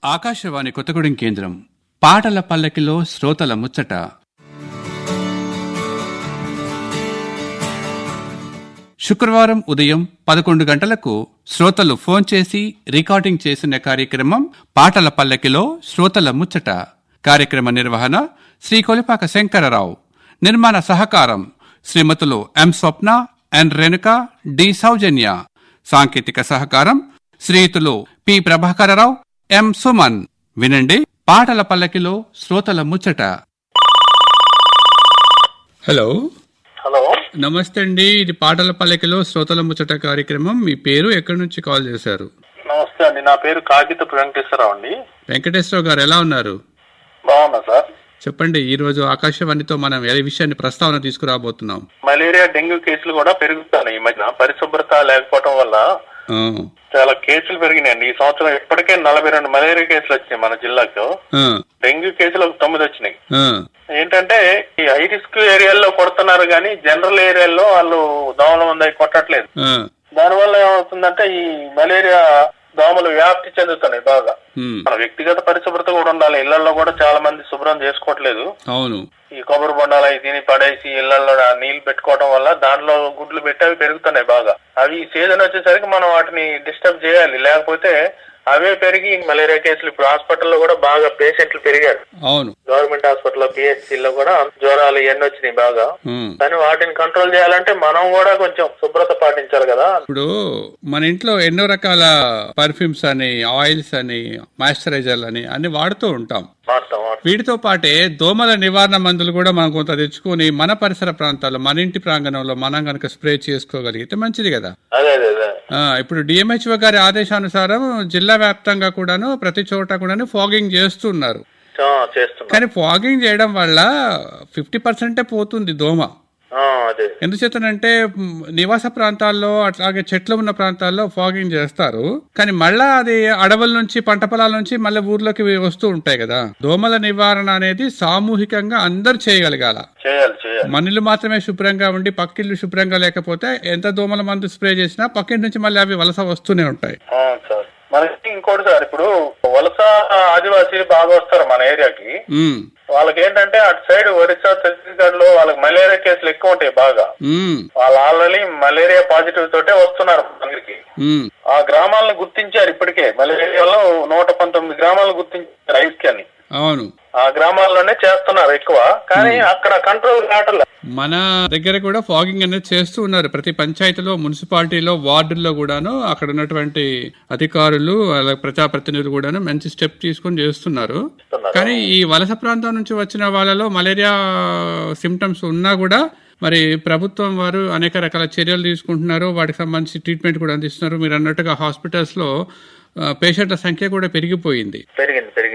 ఆకాశవాణి కొత్తగూడెం కేంద్రం పాటల పల్లకిలో శ్రోతల ముచ్చట శుక్రవారం ఉదయం పదకొండు గంటలకు శ్రోతలు ఫోన్ చేసి రికార్డింగ్ చేసిన కార్యక్రమం పాటల పల్లకిలో శ్రోతల ముచ్చట కార్యక్రమ నిర్వహణ శ్రీ కొలిపాక శంకరరావు నిర్మాణ సహకారం శ్రీమతులు ఎం స్వప్న ఎన్ రేణుక డి సౌజన్య సాంకేతిక సహకారం శ్రీయుతులు పి ప్రభాకరరావు ఎం సుమన్ వినండి పాటల పల్లకిలో శ్రోతల ముచ్చట హలో హలో నమస్తే అండి ఇది పాటల పల్లకిలో శ్రోతల ముచ్చట కార్యక్రమం మీ పేరు ఎక్కడి నుంచి కాల్ చేశారు నమస్తే అండి నా పేరు కాగితపు వెంకటేశ్వరరావు అండి వెంకటేశ్వరరావు గారు ఎలా ఉన్నారు బాగున్నా సార్ చెప్పండి ఈ రోజు ఆకాశవాణితో మనం ఏ విషయాన్ని ప్రస్తావన తీసుకురాబోతున్నాం మలేరియా డెంగ్యూ కేసులు కూడా పెరుగుతున్నాయి ఈ మధ్యన పరిశుభ్రత లేకపోవడం వల్ల ఆ, చాలా కేసులు పెరిగినాయండి ఈ సంవత్సరం ఇప్పటికే నలభై రెండు మలేరియా కేసులు వచ్చినాయి మన జిల్లాకు ఆ, డెంగ్యూ కేసులు ఒక తొమ్మిది వచ్చినాయి ఆ, ఏంటంటే ఈ హై రిస్క్ ఏరియాల్లో కొడుతున్నారు కానీ జనరల్ ఏరియాల్లో వాళ్ళు దోమల మంది అవి కొట్టట్లేదు ఆ, దానివల్ల ఏమవుతుందంటే ఈ మలేరియా దోమలు వ్యాప్తి చెందుతున్నాయి బాగా ఉమ్, మన వ్యక్తిగత పరిశుభ్రత కూడా ఉండాలి ఇళ్లలో కూడా చాలా మంది శుభ్రం చేసుకోవట్లేదు అవును ఈ కొబ్బరి బొండాలు అవి తిని పడేసి ఇళ్లలో నీళ్లు పెట్టుకోవడం వల్ల దాంట్లో గుడ్లు పెట్టి అవి పెరుగుతున్నాయి బాగా అవి సీజన్ వచ్చేసరికి మనం వాటిని డిస్టర్బ్ చేయాలి లేకపోతే అవే పెరిగి మలేరియా కేసులు ఇప్పుడు హాస్పిటల్లో కూడా బాగా పేషెంట్లు పెరిగారు అవును గవర్నమెంట్ హాస్పిటల్లో పిహెచ్సిలో కూడా జ్వరాలు ఇవన్నీ వచ్చినాయి బాగా ఉమ్. కానీ వాటిని కంట్రోల్ చేయాలంటే మనం కూడా కొంచెం శుభ్రత పాటించాలి కదా ఇప్పుడు మన ఇంట్లో ఎన్నో రకాల పర్ఫ్యూమ్స్ అని ఆయిల్స్ అని మాయిశ్చరైజర్లు అని అన్ని వాడుతూ ఉంటాం వాడతాం వాడతాం వీటితో పాటే దోమల నివారణ మందులు కూడా మనం కొంత తెచ్చుకొని మన పరిసర ప్రాంతాల్లో మన ఇంటి ప్రాంగణంలో మనం కనుక స్ప్రే చేసుకోగలిగితే మంచిది కదా అదే అదే అదే ఆ, ఇప్పుడు డిఎంహెచ్ఓ గారి ఆదేశానుసారం జిల్లా వ్యాప్తంగా కూడాను ప్రతి చోట కూడాను ఫాగింగ్ చేస్తున్నారు ఆ, చేస్తున్నాం కానీ ఫాగింగ్ చేయడం వల్ల ఫిఫ్టీ పర్సెంటే పోతుంది దోమ ఆ, అదే ఎందుచేతనంటే మ్, నివాస ప్రాంతాల్లో అట్లాగే చెట్లు ఉన్న ప్రాంతాల్లో ఫాగింగ్ చేస్తారు కానీ మళ్ళా అది అడవుల నుంచి పంట పొలాల నుంచి మళ్ళీ ఊర్లోకి వస్తూ ఉంటాయి కదా దోమల నివారణ అనేది సామూహికంగా అందరు చేయగలగాల చేయాలి చేయాలి మనులు మాత్రమే శుభ్రంగా ఉండి పక్కిళ్ళు శుభ్రంగా లేకపోతే ఎంత దోమల మందు స్ప్రే చేసినా పక్కింటి నుంచి మళ్ళీ అవి వలస వస్తూనే ఉంటాయి ఆ, సార్ మనకి ఇంకోటి సార్ ఇప్పుడు వలస ఆదివాసీలు బాగా వస్తారు మన ఏరియాకి ఉమ్, వాళ్ళకి ఏంటంటే అటు సైడ్ ఒరిస్సా ఛత్తీస్గఢ్ లో వాళ్ళకి మలేరియా కేసులు ఎక్కువ ఉంటాయి బాగా ఉమ్, వాళ్ళు ఆల్రెడీ మలేరియా పాజిటివ్ తోటే వస్తున్నారు మనకి ఉమ్, ఆ గ్రామాలను గుర్తించారు ఇప్పటికే మలేరియాలో నూట పంతొమ్మిది గ్రామాలను గుర్తించారు ఐక్యాన్ని అవును ఆ గ్రామాల్లోనే చేస్తున్నారు ఎక్కువ కానీ అక్కడ కంట్రోల్ కావట్లేదు మన దగ్గర కూడా ఫాగింగ్ అనేది చేస్తూ ఉన్నారు ప్రతి పంచాయతీలో మున్సిపాలిటీలో వార్డుల్లో కూడాను అక్కడ ఉన్నటువంటి అధికారులు అలాగే ప్రజాప్రతినిధులు కూడాను మంచి స్టెప్ తీసుకొని చేస్తున్నారు కానీ ఈ వలస ప్రాంతం నుంచి వచ్చిన వాళ్ళలో మలేరియా సిమ్టమ్స్ ఉన్నా కూడా మరి ప్రభుత్వం వారు అనేక రకాల చర్యలు తీసుకుంటున్నారు వాటికి సంబంధించి ట్రీట్మెంట్ కూడా అందిస్తున్నారు మీరు అన్నట్టుగా హాస్పిటల్స్ లో పేషెంట్ల సంఖ్య కూడా పెరిగిపోయింది పెరిగింది పెరిగింది